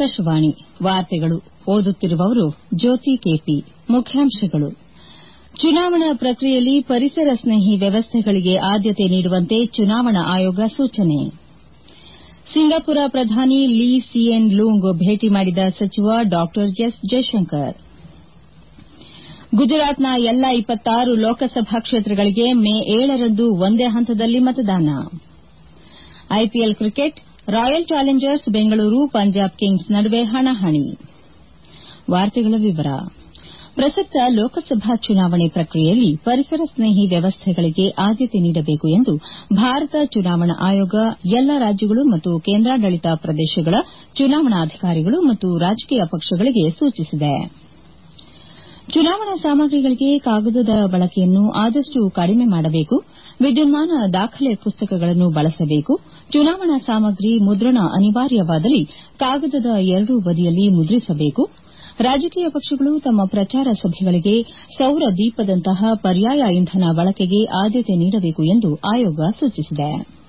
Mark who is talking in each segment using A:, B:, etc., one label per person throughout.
A: ಆಕಾಶವಾಣಿ ವಾರ್ತೆಗಳು ಓದುತ್ತಿರುವವರು ಜ್ಯೋತಿ ಕೆಪಿ ಮುಖ್ಯಾಂಶಗಳು ಚುನಾವಣಾ ಪ್ರಕ್ರಿಯೆಯಲ್ಲಿ ಪರಿಸರ ಸ್ನೇಹಿ ವ್ಯವಸ್ಥೆಗಳಿಗೆ ಆದ್ಯತೆ ನೀಡುವಂತೆ ಚುನಾವಣಾ ಆಯೋಗ ಸೂಚನೆ ಸಿಂಗಾಪುರ ಪ್ರಧಾನಿ ಲೀ ಸಿಯೆನ್ ಲೂಂಗ್ ಭೇಟಿ ಮಾಡಿದ ಸಚಿವ ಡಾ ಎಸ್ ಜೈಶಂಕರ್ ಗುಜರಾತ್ನ ಎಲ್ಲಾ ಲೋಕಸಭಾ ಕ್ಷೇತ್ರಗಳಿಗೆ ಮೇ ಏಳರಂದು ಒಂದೇ ಹಂತದಲ್ಲಿ ಮತದಾನ IPL cricket Royal Challengers Bengaluru Punjab Kings ನಡುವೆ ಹಣಾಹಣಿ ಪ್ರಸಕ್ತ ಲೋಕಸಭಾ ಚುನಾವಣೆ ಪ್ರಕ್ರಿಯೆಯಲ್ಲಿ ಪರಿಸರ ಸ್ನೇಹಿ ವ್ಯವಸ್ಥೆಗಳಿಗೆ ಆದ್ಯತೆ ನೀಡಬೇಕು ಎಂದು ಭಾರತ ಚುನಾವಣಾ ಆಯೋಗ ಎಲ್ಲಾ ರಾಜ್ಯಗಳು ಮತ್ತು ಕೇಂದ್ರಾಡಳಿತ ಪ್ರದೇಶಗಳ ಚುನಾವಣಾಧಿಕಾರಿಗಳು ಮತ್ತು ರಾಜಕೀಯ ಪಕ್ಷಗಳಿಗೆ ಸೂಚಿಸಿದೆ ಚುನಾವಣಾ ಸಾಮಗ್ರಿಗಳಿಗೆ ಕಾಗದದ ಬಳಕೆಯನ್ನು ಆದಷ್ಟು ಕಡಿಮೆ ಮಾಡಬೇಕು ವಿದ್ಯುನ್ಮಾನ ದಾಖಲೆ ಪುಸ್ತಕಗಳನ್ನು ಬಳಸಬೇಕು ಚುನಾವಣಾ ಸಾಮಗ್ರಿ ಮುದ್ರಣ ಅನಿವಾರ್ಯವಾದಲ್ಲಿ ಕಾಗದದ ಎರಡೂ ಬದಿಯಲ್ಲಿ ಮುದ್ರಿಸಬೇಕು ರಾಜಕೀಯ ಪಕ್ಷಗಳು ತಮ್ಮ ಪ್ರಚಾರ ಸಭೆಗಳಿಗೆ ಸೌರ ದೀಪದಂತಹ ಪರ್ಯಾಯ ಇಂಧನ ಬಳಕೆಗೆ ಆದ್ಯತೆ ನೀಡಬೇಕು ಎಂದು ಆಯೋಗ ಸೂಚಿಸಿದೆ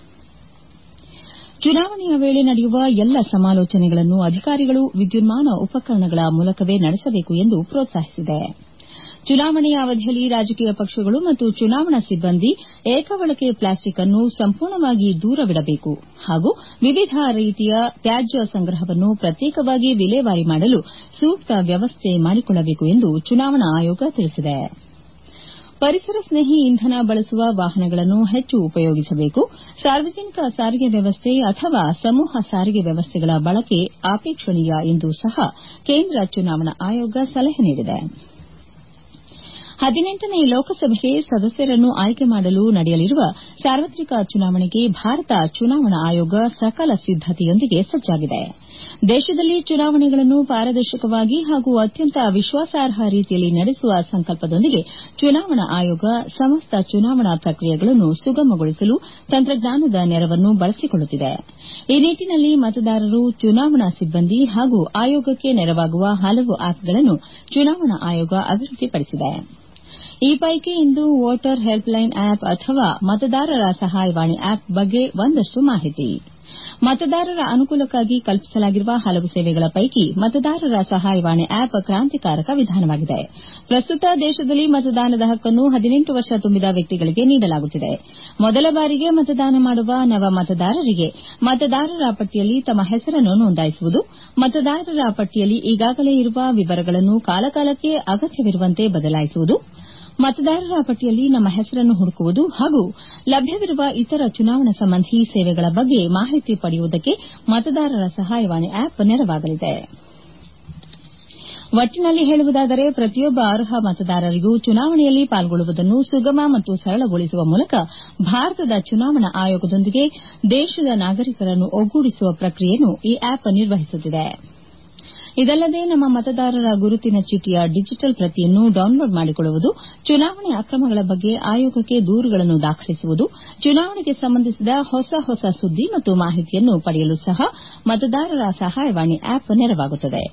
A: ಚುನಾವಣೆಯ ವೇಳೆ ನಡೆಯುವ ಎಲ್ಲ ಸಮಾಲೋಚನೆಗಳನ್ನು ಅಧಿಕಾರಿಗಳು ವಿದ್ಯುನ್ಮಾನ ಉಪಕರಣಗಳ ಮೂಲಕವೇ ನಡೆಸಬೇಕು ಎಂದು ಪ್ರೋತ್ಸಾಹಿಸಿದೆ ಚುನಾವಣೆಯ ಅವಧಿಯಲ್ಲಿ ರಾಜಕೀಯ ಪಕ್ಷಗಳು ಮತ್ತು ಚುನಾವಣಾ ಸಿಬ್ಬಂದಿ ಏಕಬಳಕೆ ಪ್ಲಾಸ್ಟಿಕ್ ಅನ್ನು ಸಂಪೂರ್ಣವಾಗಿ ದೂರವಿಡಬೇಕು ಹಾಗೂ ವಿವಿಧ ರೀತಿಯ ತ್ಯಾಜ್ಯ ಸಂಗ್ರಹವನ್ನು ಪ್ರತ್ಯೇಕವಾಗಿ ವಿಲೇವಾರಿ ಮಾಡಲು ಸೂಕ್ತ ವ್ಯವಸ್ಥೆ ಮಾಡಿಕೊಳ್ಳಬೇಕು ಎಂದು ಚುನಾವಣಾ ಆಯೋಗ ತಿಳಿಸಿದೆ ಪರಿಸರ ಸ್ನೇಹಿ ಇಂಧನ ಬಳಸುವ ವಾಹನಗಳನ್ನು ಹೆಚ್ಚು ಉಪಯೋಗಿಸಬೇಕು ಸಾರ್ವಜನಿಕ ಸಾರಿಗೆ ವ್ಯವಸ್ಥೆ ಅಥವಾ ಸಮೂಹ ಸಾರಿಗೆ ವ್ಯವಸ್ಥೆಗಳ ಬಳಕೆ ಅಪೇಕ್ಷಣೀಯ ಎಂದು ಸಹ ಕೇಂದ್ರ ಚುನಾವಣಾ ಆಯೋಗ ಸಲಹೆ ನೀಡಿದೆ ಹದಿನೆಂಟನೇ ಲೋಕಸಭೆಗೆ ಸದಸ್ಯರನ್ನು ಆಯ್ಕೆ ಮಾಡಲು ನಡೆಯಲಿರುವ ಸಾರ್ವತ್ರಿಕ ಚುನಾವಣೆಗೆ ಭಾರತ ಚುನಾವಣಾ ಆಯೋಗ ಸಕಲ ಸಿದ್ದತೆಯೊಂದಿಗೆ ಸಜ್ಜಾಗಿದೆ ದೇಶದಲ್ಲಿ ಚುನಾವಣೆಗಳನ್ನು ಪಾರದರ್ಶಕವಾಗಿ ಹಾಗೂ ಅತ್ಯಂತ ವಿಶ್ವಾಸಾರ್ಹ ರೀತಿಯಲ್ಲಿ ನಡೆಸುವ ಸಂಕಲ್ಪದೊಂದಿಗೆ ಚುನಾವಣಾ ಆಯೋಗ ಸಮಸ್ತ ಚುನಾವಣಾ ಪ್ರಕ್ರಿಯೆಗಳನ್ನು ಸುಗಮಗೊಳಿಸಲು ತಂತ್ರಜ್ಞಾನದ ನೆರವನ್ನು ಬಳಸಿಕೊಳ್ಳುತ್ತಿದೆ ಈ ನಿಟ್ಟಿನಲ್ಲಿ ಮತದಾರರು ಚುನಾವಣಾ ಸಿಬ್ಬಂದಿ ಹಾಗೂ ಆಯೋಗಕ್ಕೆ ನೆರವಾಗುವ ಹಲವು ಆಪ್ಗಳನ್ನು ಚುನಾವಣಾ ಆಯೋಗ ಅಭಿವೃದ್ದಿಪಡಿಸಿದೆ ಈ ಪೈಕಿ ಇಂದು ವೋಟರ್ ಹೆಲ್ಪ್ಲೈನ್ ಆಪ್ ಅಥವಾ ಮತದಾರರ ಸಹಾಯವಾಣಿ ಆಪ್ ಬಗ್ಗೆ ಒಂದಷ್ಟು ಮಾಹಿತಿ ಮತದಾರರ ಅನುಕೂಲಕ್ಕಾಗಿ ಕಲ್ಪಿಸಲಾಗಿರುವ ಹಲವು ಸೇವೆಗಳ ಪೈಕಿ ಮತದಾರರ ಸಹಾಯವಾಣಿ ಆಪ್ ಕ್ರಾಂತಿಕಾರಕ ವಿಧಾನವಾಗಿದೆ ಪ್ರಸ್ತುತ ದೇಶದಲ್ಲಿ ಮತದಾನದ ಹಕ್ಕನ್ನು ಹದಿನೆಂಟು ವರ್ಷ ತುಂಬಿದ ವ್ಯಕ್ತಿಗಳಿಗೆ ನೀಡಲಾಗುತ್ತಿದೆ ಮೊದಲ ಬಾರಿಗೆ ಮತದಾನ ಮಾಡುವ ನವ ಮತದಾರರಿಗೆ ಮತದಾರರ ಪಟ್ಟಿಯಲ್ಲಿ ತಮ್ಮ ಹೆಸರನ್ನು ನೋಂದಾಯಿಸುವುದು ಮತದಾರರ ಪಟ್ಟಿಯಲ್ಲಿ ಈಗಾಗಲೇ ಇರುವ ವಿವರಗಳನ್ನು ಕಾಲಕಾಲಕ್ಕೆ ಅಗತ್ಯವಿರುವಂತೆ ಬದಲಾಯಿಸುವುದು ಮತದಾರರ ಪಟ್ಟಿಯಲ್ಲಿ ನಮ್ಮ ಹೆಸರನ್ನು ಹುಡುಕುವುದು ಹಾಗೂ ಲಭ್ಯವಿರುವ ಇತರ ಚುನಾವಣಾ ಸಂಬಂಧಿ ಸೇವೆಗಳ ಬಗ್ಗೆ ಮಾಹಿತಿ ಪಡೆಯುವುದಕ್ಕೆ ಮತದಾರರ ಸಹಾಯವಾಣಿ ಆಪ್ ನೆರವಾಗಲಿದೆ ಒಟ್ಟಿನಲ್ಲಿ ಹೇಳುವುದಾದರೆ ಪ್ರತಿಯೊಬ್ಬ ಅರ್ಹ ಮತದಾರರಿಗೂ ಚುನಾವಣೆಯಲ್ಲಿ ಪಾಲ್ಗೊಳ್ಳುವುದನ್ನು ಸುಗಮ ಮತ್ತು ಸರಳಗೊಳಿಸುವ ಮೂಲಕ ಭಾರತದ ಚುನಾವಣಾ ಆಯೋಗದೊಂದಿಗೆ ದೇಶದ ನಾಗರಿಕರನ್ನು ಒಗ್ಗೂಡಿಸುವ ಪ್ರಕ್ರಿಯೆಯನ್ನು ಈ ಆಪ್ ನಿರ್ವಹಿಸುತ್ತಿದೆ ಇದಲ್ಲದೆ ನಮ್ಮ ಮತದಾರರ ಗುರುತಿನ ಚೀಟಿಯ ಡಿಜಿಟಲ್ ಪ್ರತಿಯನ್ನು ಡೌನ್ಲೋಡ್ ಮಾಡಿಕೊಳ್ಳುವುದು ಚುನಾವಣೆ ಅಕ್ರಮಗಳ ಬಗ್ಗೆ ಆಯೋಗಕ್ಕೆ ದೂರುಗಳನ್ನು ದಾಖಲಿಸುವುದು ಚುನಾವಣೆಗೆ ಸಂಬಂಧಿಸಿದ ಹೊಸ ಹೊಸ ಸುದ್ದಿ ಮತ್ತು ಮಾಹಿತಿಯನ್ನು ಪಡೆಯಲು ಸಹ ಮತದಾರರ ಸಹಾಯವಾಣಿ ಆಪ್ ನೆರವಾಗುತ್ತದೆ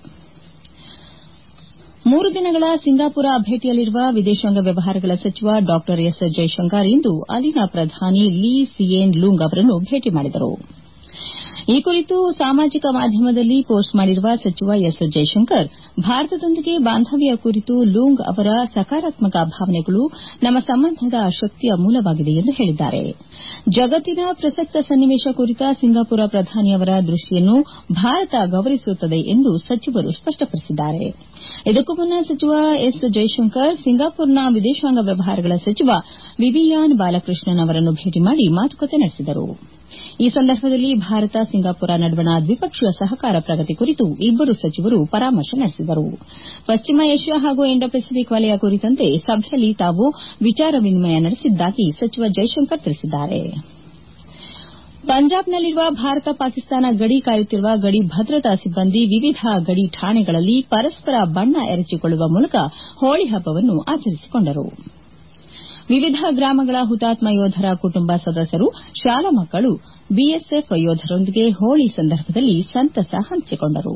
A: ಮೂರು ದಿನಗಳ ಸಿಂಗಾಪುರ ಭೇಟಿಯಲ್ಲಿರುವ ವಿದೇಶಾಂಗ ವ್ಯವಹಾರಗಳ ಸಚಿವ ಡಾ ಎಸ್ ಜೈಶಂಕರ್ ಇಂದು ಅಲ್ಲಿನ ಪ್ರಧಾನಿ ಲೀ ಸಿಯೆನ್ ಲೂಂಗ್ ಅವರನ್ನು ಭೇಟಿ ಮಾಡಿದರು ಈ ಕುರಿತು ಸಾಮಾಜಿಕ ಮಾಧ್ಯಮದಲ್ಲಿ ಪೋಸ್ಟ್ ಮಾಡಿರುವ ಸಚಿವ ಎಸ್ ಜೈಶಂಕರ್ ಭಾರತದೊಂದಿಗೆ ಬಾಂಧವ್ಯ ಕುರಿತು ಲೂಂಗ್ ಅವರ ಸಕಾರಾತ್ಮಕ ಭಾವನೆಗಳು ನಮ್ಮ ಸಂಬಂಧದ ಶಕ್ತಿಯ ಮೂಲವಾಗಿದೆ ಎಂದು ಹೇಳಿದ್ದಾರೆ ಜಗತ್ತಿನ ಪ್ರಸಕ್ತ ಸನ್ನಿವೇಶ ಕುರಿತ ಸಿಂಗಾಪುರ ಪ್ರಧಾನಿಯವರ ದೃಷ್ಟಿಯನ್ನು ಭಾರತ ಗೌರವಿಸುತ್ತದೆ ಎಂದು ಸಚಿವರು ಸ್ಪಷ್ಟಪಡಿಸಿದ್ದಾರೆ ಇದಕ್ಕೂ ಮುನ್ನ ಸಚಿವ ಎಸ್ ಜೈಶಂಕರ್ ಸಿಂಗಾಪುರ್ನ ವಿದೇಶಾಂಗ ವ್ಯವಹಾರಗಳ ಸಚಿವ ವಿವಿಯಾನ್ ಬಾಲಕೃಷ್ಣನ್ ಅವರನ್ನು ಭೇಟಿ ಮಾಡಿ ಮಾತುಕತೆ ನಡೆಸಿದರು ಈ ಸಂದರ್ಭದಲ್ಲಿ ಭಾರತ ಸಿಂಗಾಪುರ ನಡುವಣ ದ್ವಿಪಕ್ಷೀಯ ಸಹಕಾರ ಪ್ರಗತಿ ಕುರಿತು ಇಬ್ಬರು ಸಚಿವರು ಪರಾಮರ್ಶೆ ನಡೆಸಿದರು ಪಶ್ಚಿಮ ಏಷ್ಯಾ ಹಾಗೂ ಇಂಡೋ ಪೆಸಿಫಿಕ್ ವಲಯ ಕುರಿತಂತೆ ಸಭೆಯಲ್ಲಿ ತಾವು ವಿಚಾರ ವಿನಿಮಯ ನಡೆಸಿದ್ದಾಗಿ ಸಚಿವ ಜೈಶಂಕರ್ ತಿಳಿಸಿದ್ದಾರೆ ಪಂಜಾಬ್ನಲ್ಲಿರುವ ಭಾರತ ಪಾಕಿಸ್ತಾನ ಗಡಿ ಕಾಯುತ್ತಿರುವ ಗಡಿ ಭದ್ರತಾ ಸಿಬ್ಬಂದಿ ವಿವಿಧ ಗಡಿ ಠಾಣೆಗಳಲ್ಲಿ ಪರಸ್ಪರ ಬಣ್ಣ ಎರಚಿಕೊಳ್ಳುವ ಮೂಲಕ ಹೋಳಿ ಹಬ್ಬವನ್ನು ಆಚರಿಸಿಕೊಂಡರು ವಿವಿಧ ಗ್ರಾಮಗಳ ಹುತಾತ್ಮ ಯೋಧರ ಕುಟುಂಬ ಸದಸ್ಯರು ಶಾಲಾ ಮಕ್ಕಳು ಬಿಎಸ್ಎಫ್ ಯೋಧರೊಂದಿಗೆ ಹೋಳಿ ಸಂದರ್ಭದಲ್ಲಿ ಸಂತಸ ಹಂಚಿಕೊಂಡರು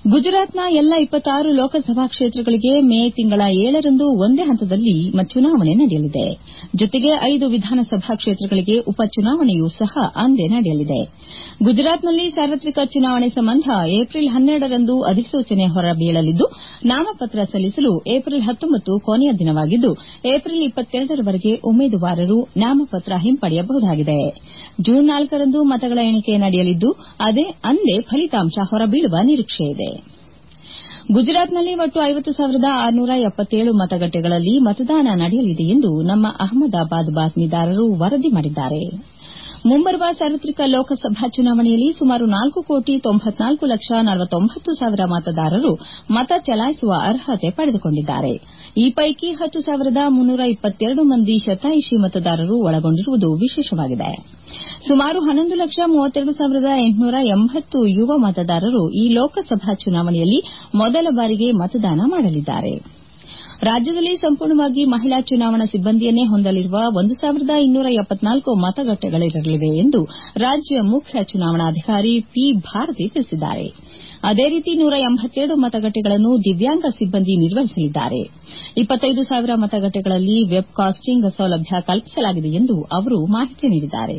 A: ಗುಜರಾತ್ನ ಎಲ್ಲ ಇಪ್ಪತ್ತಾರು ಲೋಕಸಭಾ ಕ್ಷೇತ್ರಗಳಿಗೆ ಮೇ ತಿಂಗಳ ಏಳರಂದು ಒಂದೇ ಹಂತದಲ್ಲಿ ಚುನಾವಣೆ ನಡೆಯಲಿದೆ ಜೊತೆಗೆ ಐದು ವಿಧಾನಸಭಾ ಕ್ಷೇತ್ರಗಳಿಗೆ ಉಪಚುನಾವಣೆಯೂ ಸಹ ಅಂದೇ ನಡೆಯಲಿದೆ ಗುಜರಾತ್ನಲ್ಲಿ ಸಾರ್ವತ್ರಿಕ ಚುನಾವಣೆ ಸಂಬಂಧ ಏಪ್ರಿಲ್ ಹನ್ನೆರಡರಂದು ಅಧಿಸೂಚನೆ ಹೊರಬೀಳಲಿದ್ದು ನಾಮಪತ್ರ ಸಲ್ಲಿಸಲು ಏಪ್ರಿಲ್ ಹತ್ತೊಂಬತ್ತು ಕೊನೆಯ ದಿನವಾಗಿದ್ದು ಏಪ್ರಿಲ್ ಇಪ್ಪತ್ತೆರಡರವರೆಗೆ ಉಮೇದುವಾರರು ನಾಮಪತ್ರ ಹಿಂಪಡೆಯಬಹುದಾಗಿದೆ ಜೂನ್ ನಾಲ್ಕರಂದು ಮತಗಳ ಎಣಿಕೆ ನಡೆಯಲಿದ್ದು ಅಂದೇ ಫಲಿತಾಂಶ ಹೊರಬೀಳುವ ನಿರೀಕ್ಷೆಯಿದೆ ಗುಜರಾತ್ನಲ್ಲಿ ಒಟ್ಟು ಐವತ್ತು ಸಾವಿರದ ಆರುನೂರ ಎಪ್ಪತ್ತೇಳು ಮತಗಟ್ಟೆಗಳಲ್ಲಿ ಮತದಾನ ನಡೆಯಲಿದೆ ಎಂದು ನಮ್ಮ ಅಹಮದಾಬಾದ್ ಬಾತ್ಮೀದಾರರು ವರದಿ ಮಾಡಿದ್ದಾರೆ ಮುಂಬರುವ ಸಾರ್ವತ್ರಿಕ ಲೋಕಸಭಾ ಚುನಾವಣೆಯಲ್ಲಿ ಸುಮಾರು ನಾಲ್ಕು ಕೋಟಿ ತೊಂಬತ್ನಾಲ್ಕು ಲಕ್ಷ ನಲವತ್ತೊಂಬತ್ತು ಸಾವಿರ ಮತದಾರರು ಮತ ಚಲಾಯಿಸುವ ಅರ್ಹತೆ ಪಡೆದುಕೊಂಡಿದ್ದಾರೆ ಈ ಪೈಕಿ ಹತ್ತು ಸಾವಿರದ ಮುನ್ನೂರ ಇಪ್ಪತ್ತೆರಡು ಮಂದಿ ಶತಾಯುಷಿ ಮತದಾರರು ಒಳಗೊಂಡಿರುವುದು ವಿಶೇಷವಾಗಿದೆ ಸುಮಾರು ಹನ್ನೊಂದು ಲಕ್ಷ ಮೂವತ್ತೆರಡು ಸಾವಿರದ ಎಂಟುನೂರ ಎಂಬತ್ತು ಯುವ ಮತದಾರರು ಈ ಲೋಕಸಭಾ ಚುನಾವಣೆಯಲ್ಲಿ ಮೊದಲ ಬಾರಿಗೆ ಮತದಾನ ಮಾಡಲಿದ್ದಾರೆ ರಾಜ್ಯದಲ್ಲಿ ಸಂಪೂರ್ಣವಾಗಿ ಮಹಿಳಾ ಚುನಾವಣಾ ಸಿಬ್ಬಂದಿಯನ್ನೇ ಹೊಂದಲಿರುವ ಒಂದು ಸಾವಿರದ ಇನ್ನೂರ ಎಪ್ಪತ್ನಾಲ್ಕು ಮತಗಟ್ಟೆಗಳಿರಲಿವೆ ಎಂದು ರಾಜ್ಯ ಮುಖ್ಯ ಚುನಾವಣಾಧಿಕಾರಿ ಪಿ ಭಾರತಿ ತಿಳಿಸಿದ್ದಾರೆ ಅದೇ ರೀತಿ ನೂರ ಎಂಬತ್ತೆರಡು ಮತಗಟ್ಟೆಗಳನ್ನು ದಿವ್ಯಾಂಗ ಸಿಬ್ಬಂದಿ ನಿರ್ವಹಿಸಲಿದ್ದಾರೆ ಇಪ್ಪತ್ತೈದು ಸಾವಿರ ಮತಗಟ್ಟೆಗಳಲ್ಲಿ ವೆಬ್ ಕಾಸ್ಟಿಂಗ್ ಸೌಲಭ್ಯ ಕಲ್ಪಿಸಲಾಗಿದೆ ಎಂದು ಅವರು ಮಾಹಿತಿ ನೀಡಿದ್ದಾರೆ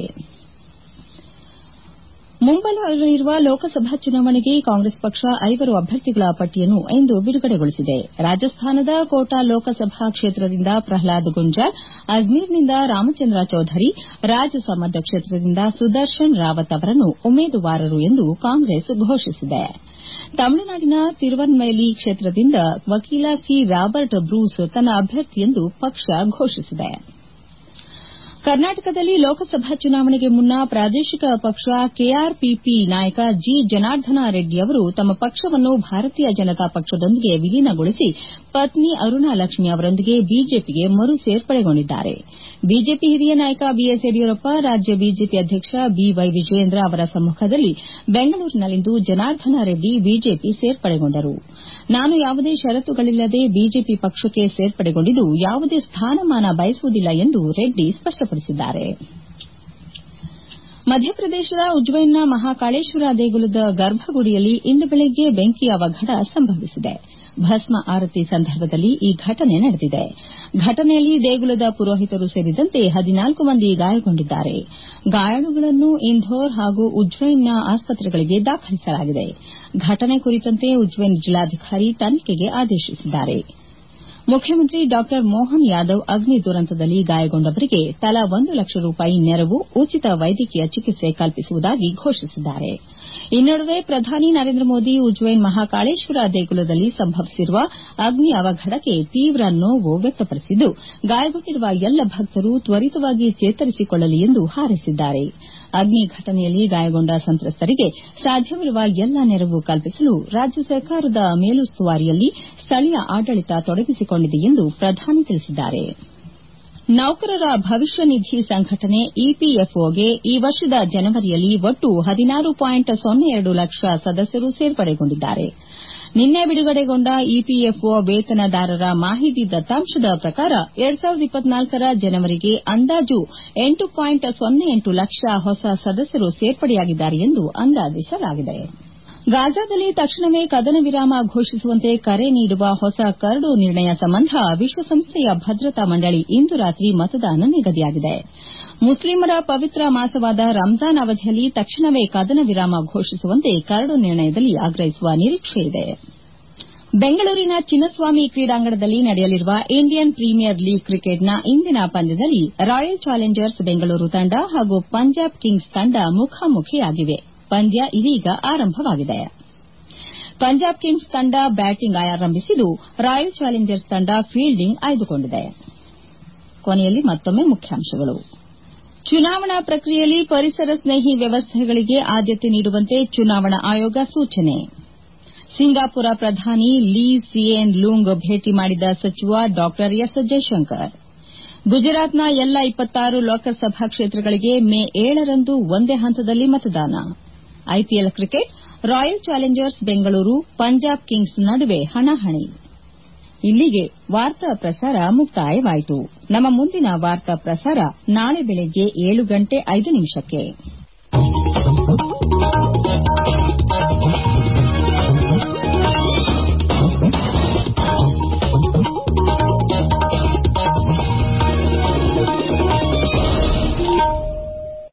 A: ಮುಂಬರಲಿರುವ ಲೋಕಸಭಾ ಚುನಾವಣೆಗೆ ಕಾಂಗ್ರೆಸ್ ಪಕ್ಷ ಐವರು ಅಭ್ಯರ್ಥಿಗಳ ಪಟ್ಟಿಯನ್ನು ಇಂದು ಬಿಡುಗಡೆಗೊಳಿಸಿದೆ ರಾಜಸ್ಥಾನದ ಕೋಟಾ ಲೋಕಸಭಾ ಕ್ಷೇತ್ರದಿಂದ ಪ್ರಹ್ಲಾದ್ ಗುಂಜಾಲ್ ಅಜ್ಮೀರ್ನಿಂದ ರಾಮಚಂದ್ರ ಚೌಧರಿ ರಾಜಸಮಂದ್ ಕ್ಷೇತ್ರದಿಂದ ಸುದರ್ಶನ್ ರಾವತ್ ಅವರನ್ನು ಉಮೇದುವಾರರು ಎಂದು ಕಾಂಗ್ರೆಸ್ ಘೋಷಿಸಿದೆ ತಮಿಳುನಾಡಿನ ತಿರುವನ್ಮೈಲಿ ಕ್ಷೇತ್ರದಿಂದ ವಕೀಲ ಸಿ ರಾಬರ್ಟ್ ಬ್ರೂಸ್ ತನ್ನ ಅಭ್ಯರ್ಥಿ ಎಂದು ಪಕ್ಷ ಘೋಷಿಸಿದೆ ಕರ್ನಾಟಕದಲ್ಲಿ ಲೋಕಸಭಾ ಚುನಾವಣೆಗೆ ಮುನ್ನ ಪ್ರಾದೇಶಿಕ ಪಕ್ಷ ಕೆಆರ್ಪಿಪಿ ನಾಯಕ ಜಿ ಜನಾರ್ದನ ರೆಡ್ಡಿ ಅವರು ತಮ್ಮ ಪಕ್ಷವನ್ನು ಭಾರತೀಯ ಜನತಾ ಪಕ್ಷದೊಂದಿಗೆ ವಿಲೀನಗೊಳಿಸಿ ಪತ್ನಿ ಅರುಣಾ ಲಕ್ಷ್ಮಿ ಅವರೊಂದಿಗೆ ಬಿಜೆಪಿಗೆ ಮರು ಸೇರ್ಪಡೆಗೊಂಡಿದ್ದಾರೆ ಬಿಜೆಪಿ ಹಿರಿಯ ನಾಯಕ ಬಿಎಸ್ ಯಡಿಯೂರಪ್ಪ ರಾಜ್ಯ ಬಿಜೆಪಿ ಅಧ್ಯಕ್ಷ ಬಿವೈ ವಿಜಯೇಂದ್ರ ಅವರ ಸಮ್ಮಖದಲ್ಲಿ ಬೆಂಗಳೂರಿನಲ್ಲಿಂದು ಜನಾರ್ದನ ರೆಡ್ಡಿ ಬಿಜೆಪಿ ಸೇರ್ಪಡೆಗೊಂಡರು ನಾನು ಯಾವುದೇ ಷರತ್ತುಗಳಿಲ್ಲದೆ ಬಿಜೆಪಿ ಪಕ್ಷಕ್ಕೆ ಸೇರ್ಪಡೆಗೊಂಡಿದ್ದು ಯಾವುದೇ ಸ್ಥಾನಮಾನ ಬಯಸುವುದಿಲ್ಲ ಎಂದು ರೆಡ್ಡಿ ಸ್ಪಷ್ಟಪಡಿಸಿದ್ದಾರೆ ಮಧ್ಯಪ್ರದೇಶದ ಉಜ್ಜೈನ್ನ ಮಹಾಕಾಳೇಶ್ವರ ದೇಗುಲದ ಗರ್ಭಗುಡಿಯಲ್ಲಿ ಇಂದು ಬೆಳಗ್ಗೆ ಬೆಂಕಿ ಅವಘಡ ಸಂಭವಿಸಿದೆ ಭಸ್ಮ ಆರತಿ ಸಂದರ್ಭದಲ್ಲಿ ಈ ಘಟನೆ ನಡೆದಿದೆ ಘಟನೆಯಲ್ಲಿ ದೇಗುಲದ ಪುರೋಹಿತರು ಸೇರಿದಂತೆ ಹದಿನಾಲ್ಕು ಮಂದಿ ಗಾಯಗೊಂಡಿದ್ದಾರೆ ಗಾಯಾಳುಗಳನ್ನು ಇಂಧೋರ್ ಹಾಗೂ ಉಜ್ಜೈನ್ನ ಆಸ್ಪತ್ರೆಗಳಿಗೆ ದಾಖಲಿಸಲಾಗಿದೆ ಘಟನೆ ಕುರಿತಂತೆ ಉಜ್ಜೈನ್ ಜಿಲ್ಲಾಧಿಕಾರಿ ತನಿಖೆಗೆ ಆದೇಶಿಸಿದ್ದಾರೆ ಮುಖ್ಯಮಂತ್ರಿ ಡಾ ಮೋಹನ್ ಯಾದವ್ ಅಗ್ನಿ ದುರಂತದಲ್ಲಿ ಗಾಯಗೊಂಡವರಿಗೆ ತಲಾ ಒಂದು ಲಕ್ಷ ರೂಪಾಯಿ ನೆರವು ಉಚಿತ ವೈದ್ಯಕೀಯ ಚಿಕಿತ್ಸೆ ಕಲ್ಪಿಸುವುದಾಗಿ ಘೋಷಿಸಿದ್ದಾರೆ ಈ ನಡುವೆ ಪ್ರಧಾನಿ ನರೇಂದ್ರ ಮೋದಿ ಉಜ್ಜೈನ್ ಮಹಾಕಾಳೇಶ್ವರ ದೇಗುಲದಲ್ಲಿ ಸಂಭವಿಸಿರುವ ಅಗ್ನಿ ಅವಘಡಕ್ಕೆ ತೀವ್ರ ನೋವು ವ್ಯಕ್ತಪಡಿಸಿದ್ದು ಗಾಯಗೊಂಡಿರುವ ಎಲ್ಲ ಭಕ್ತರು ತ್ವರಿತವಾಗಿ ಚೇತರಿಸಿಕೊಳ್ಳಲಿ ಎಂದು ಹಾರೈಸಿದ್ದಾರೆ ಅಗ್ನಿ ಘಟನೆಯಲ್ಲಿ ಗಾಯಗೊಂಡ ಸಂತ್ರಸ್ತರಿಗೆ ಸಾಧ್ಯವಿರುವ ಎಲ್ಲ ನೆರವು ಕಲ್ಪಿಸಲು ರಾಜ್ಯ ಸರ್ಕಾರದ ಮೇಲುಸ್ತುವಾರಿಯಲ್ಲಿ ಸ್ಥಳೀಯ ಆಡಳಿತ ತೊಡಗಿಸಿಕೊಂಡಿದೆ ಎಂದು ಪ್ರಧಾನಿ ತಿಳಿಸಿದ್ದಾರೆ ನೌಕರರ ಭವಿಷ್ಯ ನಿಧಿ ಸಂಘಟನೆ ಇಪಿಎಫ್ಒಗೆ ಈ ವರ್ಷದ ಜನವರಿಯಲ್ಲಿ ಒಟ್ಟು ಹದಿನಾರು ಪಾಯಿಂಟ್ ಸೊನ್ನೆ ಎರಡು ಲಕ್ಷ ಸದಸ್ಯರು ಸೇರ್ಪಡೆಗೊಂಡಿದ್ದಾರೆ ನಿನ್ನೆ ಬಿಡುಗಡೆಗೊಂಡ ಇಪಿಎಫ್ಒ ವೇತನದಾರರ ಮಾಹಿತಿ ದತ್ತಾಂಶದ ಪ್ರಕಾರ ಎರಡ್ ಸಾವಿರದ ಇಪ್ಪತ್ನಾಲ್ಕರ ಜನವರಿಗೆ ಅಂದಾಜು ಎಂಟು ಪಾಯಿಂಟ್ ಸೊನ್ನೆ ಎಂಟು ಲಕ್ಷ ಹೊಸ ಸದಸ್ಯರು ಸೇರ್ಪಡೆಯಾಗಿದ್ದಾರೆ ಎಂದು ಅಂದಾಜಿಸಲಾಗಿದೆ ಗಾಜಾದಲ್ಲಿ ತಕ್ಷಣವೇ ಕದನ ವಿರಾಮ ಘೋಷಿಸುವಂತೆ ಕರೆ ನೀಡುವ ಹೊಸ ಕರಡು ನಿರ್ಣಯ ಸಂಬಂಧ ವಿಶ್ವಸಂಸ್ಥೆಯ ಭದ್ರತಾ ಮಂಡಳಿ ಇಂದು ರಾತ್ರಿ ಮತದಾನ ನಿಗದಿಯಾಗಿದೆ ಮುಸ್ಲಿಮರ ಪವಿತ್ರ ಮಾಸವಾದ ರಂಜಾನ್ ಅವಧಿಯಲ್ಲಿ ತಕ್ಷಣವೇ ಕದನ ವಿರಾಮ ಘೋಷಿಸುವಂತೆ ಕರಡು ನಿರ್ಣಯದಲ್ಲಿ ಆಗ್ರಹಿಸುವ ನಿರೀಕ್ಷೆಯಿದೆ ಬೆಂಗಳೂರಿನ ಚಿನ್ನಸ್ವಾಮಿ ಕ್ರೀಡಾಂಗಣದಲ್ಲಿ ನಡೆಯಲಿರುವ ಇಂಡಿಯನ್ ಪ್ರೀಮಿಯರ್ ಲೀಗ್ ಕ್ರಿಕೆಟ್ನ ಇಂದಿನ ಪಂದ್ಯದಲ್ಲಿ ರಾಯಲ್ ಚಾಲೆಂಜರ್ಸ್ ಬೆಂಗಳೂರು ತಂಡ ಹಾಗೂ ಪಂಜಾಬ್ ಕಿಂಗ್ಸ್ ತಂಡ ಮುಖಾಮುಖಿಯಾಗಿವೆ ಪಂದ್ಯ ಇದೀಗ ಆರಂಭವಾಗಿದೆ ಪಂಜಾಬ್ ಕಿಂಗ್ಸ್ ತಂಡ ಬ್ಯಾಟಿಂಗ್ ಆರಂಭಿಸಿದ್ದು ರಾಯಲ್ ಚಾಲೆಂಜರ್ಸ್ ತಂಡ ಫೀಲ್ಡಿಂಗ್ ಆಯ್ದುಕೊಂಡಿದೆ ಕೊನೆಯಲ್ಲಿ ಮತ್ತೊಮ್ಮೆ ಮುಖ್ಯಾಂಶಗಳು ಚುನಾವಣಾ ಪ್ರಕ್ರಿಯೆಯಲ್ಲಿ ಪರಿಸರ ಸ್ನೇಹಿ ವ್ಯವಸ್ಥೆಗಳಿಗೆ ಆದ್ಯತೆ ನೀಡುವಂತೆ ಚುನಾವಣಾ ಆಯೋಗ ಸೂಚನೆ ಸಿಂಗಾಪುರ ಪ್ರಧಾನಿ ಲೀ ಸಿಯೇನ್ ಲೂಂಗ್ ಭೇಟಿ ಮಾಡಿದ ಸಚಿವ ಡಾ ಎಸ್ ಜೈಶಂಕರ್ ಗುಜರಾತ್ನ ಎಲ್ಲ ಇಪ್ಪತ್ತಾರು ಲೋಕಸಭಾ ಕ್ಷೇತ್ರಗಳಿಗೆ ಮೇ ಏಳರಂದು ಒಂದೇ ಹಂತದಲ್ಲಿ ಮತದಾನ IPL cricket Royal Challengers Bengaluru Punjab Kings ನಡುವೆ ಹಣಾಹಣಿ ಇಲ್ಲಿಗೆ ವಾರ್ತಾ ಪ್ರಸಾರ ಮುಕ್ತಾಯವಾಯಿತು ನಮ್ಮ ಮುಂದಿನ ವಾರ್ತಾ ಪ್ರಸಾರ ನಾಳೆ ಬೆಳಗ್ಗೆ ಏಳು ಗಂಟೆ ಐದು ನಿಮಿಷಕ್ಕೆ